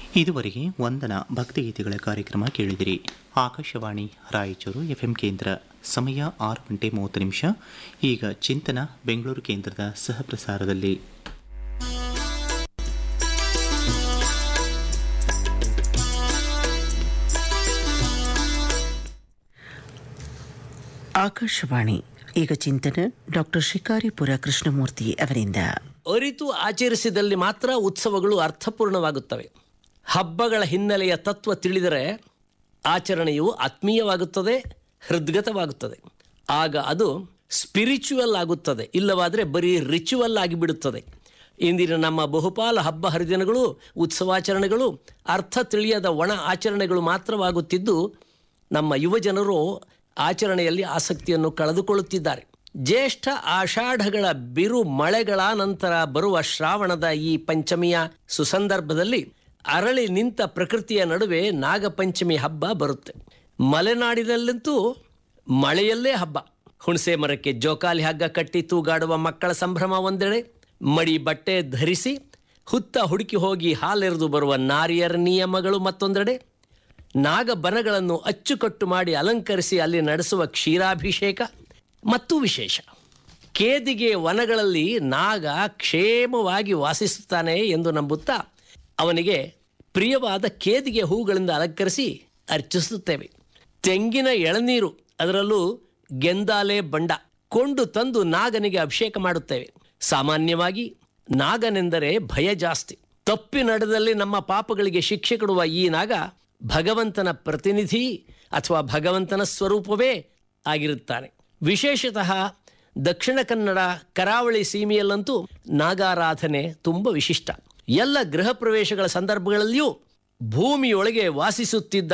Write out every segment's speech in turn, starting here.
ಇದುವರೆಗೆ ವಂದನ ಭಕ್ತಿಗೀತೆಗಳ ಕಾರ್ಯಕ್ರಮ ಕೇಳಿದಿರಿ ಆಕಾಶವಾಣಿ ರಾಯಚೂರು ಎಫ್ಎಂ ಕೇಂದ್ರ ಸಮಯ ಆರು ಗಂಟೆ ಮೂವತ್ತು ನಿಮಿಷ ಈಗ ಚಿಂತನ ಬೆಂಗಳೂರು ಕೇಂದ್ರದ ಸಹಪ್ರಸಾರದಲ್ಲಿ ಆಕಾಶವಾಣಿ ಈಗ ಚಿಂತನ ಡಾಕ್ಟರ್ ಶಿಕಾರಿಪುರ ಕೃಷ್ಣಮೂರ್ತಿ ಅವರಿಂದ ಅರಿತು ಆಚರಿಸಿದಲ್ಲಿ ಮಾತ್ರ ಉತ್ಸವಗಳು ಅರ್ಥಪೂರ್ಣವಾಗುತ್ತವೆ ಹಬ್ಬಗಳ ಹಿನ್ನೆಲೆಯ ತತ್ವ ತಿಳಿದರೆ ಆಚರಣೆಯು ಆತ್ಮೀಯವಾಗುತ್ತದೆ ಹೃದ್ಗತವಾಗುತ್ತದೆ ಆಗ ಅದು ಸ್ಪಿರಿಚುವಲ್ ಆಗುತ್ತದೆ ಇಲ್ಲವಾದರೆ ಬರೀ ರಿಚುವಲ್ ಆಗಿಬಿಡುತ್ತದೆ ಇಂದಿನ ನಮ್ಮ ಬಹುಪಾಲ ಹಬ್ಬ ಹರಿದಿನಗಳು ಉತ್ಸವಾಚರಣೆಗಳು ಅರ್ಥ ತಿಳಿಯದ ಒಣ ಆಚರಣೆಗಳು ಮಾತ್ರವಾಗುತ್ತಿದ್ದು ನಮ್ಮ ಯುವಜನರು ಆಚರಣೆಯಲ್ಲಿ ಆಸಕ್ತಿಯನ್ನು ಕಳೆದುಕೊಳ್ಳುತ್ತಿದ್ದಾರೆ ಜ್ಯೇಷ್ಠ ಆಷಾಢಗಳ ಬಿರು ಮಳೆಗಳ ನಂತರ ಬರುವ ಶ್ರಾವಣದ ಈ ಪಂಚಮಿಯ ಸುಸಂದರ್ಭದಲ್ಲಿ ಅರಳಿ ನಿಂತ ಪ್ರಕೃತಿಯ ನಡುವೆ ನಾಗಪಂಚಮಿ ಹಬ್ಬ ಬರುತ್ತೆ ಮಲೆನಾಡಿನಲ್ಲಂತೂ ಮಳೆಯಲ್ಲೇ ಹಬ್ಬ ಹುಣಸೆ ಮರಕ್ಕೆ ಜೋಕಾಲಿ ಹಗ್ಗ ಕಟ್ಟಿ ತೂಗಾಡುವ ಮಕ್ಕಳ ಸಂಭ್ರಮ ಒಂದೆಡೆ ಮಡಿ ಬಟ್ಟೆ ಧರಿಸಿ ಹುತ್ತ ಹುಡುಕಿ ಹೋಗಿ ಹಾಲೆರೆದು ಬರುವ ನಾರಿಯರ ನಿಯಮಗಳು ಮತ್ತೊಂದೆಡೆ ನಾಗಬನಗಳನ್ನು ಅಚ್ಚುಕಟ್ಟು ಮಾಡಿ ಅಲಂಕರಿಸಿ ಅಲ್ಲಿ ನಡೆಸುವ ಕ್ಷೀರಾಭಿಷೇಕ ಮತ್ತು ವಿಶೇಷ ಕೇದಿಗೆ ವನಗಳಲ್ಲಿ ನಾಗ ಕ್ಷೇಮವಾಗಿ ವಾಸಿಸುತ್ತಾನೆ ಎಂದು ನಂಬುತ್ತಾ ಅವನಿಗೆ ಪ್ರಿಯವಾದ ಕೇದಿಗೆ ಹೂಗಳಿಂದ ಅಲಂಕರಿಸಿ ಅರ್ಚಿಸುತ್ತೇವೆ ತೆಂಗಿನ ಎಳನೀರು ಅದರಲ್ಲೂ ಗೆಂದಾಲೆ ಬಂಡ ಕೊಂಡು ತಂದು ನಾಗನಿಗೆ ಅಭಿಷೇಕ ಮಾಡುತ್ತೇವೆ ಸಾಮಾನ್ಯವಾಗಿ ನಾಗನೆಂದರೆ ಭಯ ಜಾಸ್ತಿ ತಪ್ಪಿ ನಡೆದಲ್ಲಿ ನಮ್ಮ ಪಾಪಗಳಿಗೆ ಶಿಕ್ಷೆ ಕೊಡುವ ಈ ನಾಗ ಭಗವಂತನ ಪ್ರತಿನಿಧಿ ಅಥವಾ ಭಗವಂತನ ಸ್ವರೂಪವೇ ಆಗಿರುತ್ತಾನೆ ವಿಶೇಷತಃ ದಕ್ಷಿಣ ಕನ್ನಡ ಕರಾವಳಿ ಸೀಮೆಯಲ್ಲಂತೂ ನಾಗಾರಾಧನೆ ತುಂಬ ವಿಶಿಷ್ಟ ಎಲ್ಲ ಗೃಹ ಪ್ರವೇಶಗಳ ಸಂದರ್ಭಗಳಲ್ಲಿಯೂ ಭೂಮಿಯೊಳಗೆ ವಾಸಿಸುತ್ತಿದ್ದ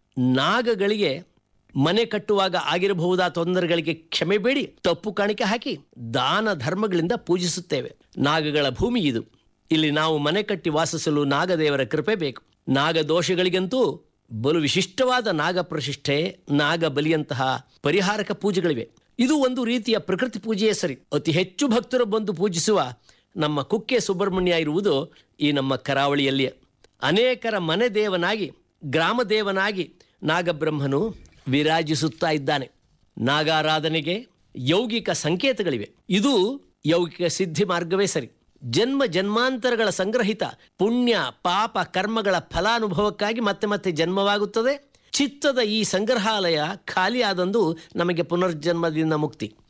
ನಾಗಗಳಿಗೆ ಮನೆ ಕಟ್ಟುವಾಗ ಆಗಿರಬಹುದಾದ ತೊಂದರೆಗಳಿಗೆ ಕ್ಷಮೆ ಬೇಡಿ ತಪ್ಪು ಕಾಣಿಕೆ ಹಾಕಿ ದಾನ ಧರ್ಮಗಳಿಂದ ಪೂಜಿಸುತ್ತೇವೆ ನಾಗಗಳ ಭೂಮಿ ಇದು ಇಲ್ಲಿ ನಾವು ಮನೆ ಕಟ್ಟಿ ವಾಸಿಸಲು ನಾಗದೇವರ ಕೃಪೆ ಬೇಕು ನಾಗ ದೋಷಗಳಿಗಂತೂ ಬಲು ವಿಶಿಷ್ಟವಾದ ನಾಗ ಪ್ರತಿಷ್ಠೆ ನಾಗ ಬಲಿಯಂತಹ ಪರಿಹಾರಕ ಪೂಜೆಗಳಿವೆ ಇದು ಒಂದು ರೀತಿಯ ಪ್ರಕೃತಿ ಪೂಜೆಯೇ ಸರಿ ಅತಿ ಹೆಚ್ಚು ಭಕ್ತರು ಬಂದು ಪೂಜಿಸುವ ನಮ್ಮ ಕುಕ್ಕೆ ಸುಬ್ರಹ್ಮಣ್ಯ ಇರುವುದು ಈ ನಮ್ಮ ಕರಾವಳಿಯಲ್ಲಿಯೇ ಅನೇಕರ ಮನೆ ದೇವನಾಗಿ ಗ್ರಾಮ ದೇವನಾಗಿ ನಾಗಬ್ರಹ್ಮನು ವಿರಾಜಿಸುತ್ತಾ ಇದ್ದಾನೆ ನಾಗಾರಾಧನೆಗೆ ಯೌಗಿಕ ಸಂಕೇತಗಳಿವೆ ಇದು ಯೌಗಿಕ ಸಿದ್ಧಿ ಮಾರ್ಗವೇ ಸರಿ ಜನ್ಮ ಜನ್ಮಾಂತರಗಳ ಸಂಗ್ರಹಿತ ಪುಣ್ಯ ಪಾಪ ಕರ್ಮಗಳ ಫಲಾನುಭವಕ್ಕಾಗಿ ಮತ್ತೆ ಮತ್ತೆ ಜನ್ಮವಾಗುತ್ತದೆ ಚಿತ್ತದ ಈ ಸಂಗ್ರಹಾಲಯ ಖಾಲಿಯಾದಂದು ನಮಗೆ ಪುನರ್ಜನ್ಮದಿಂದ ಮುಕ್ತಿ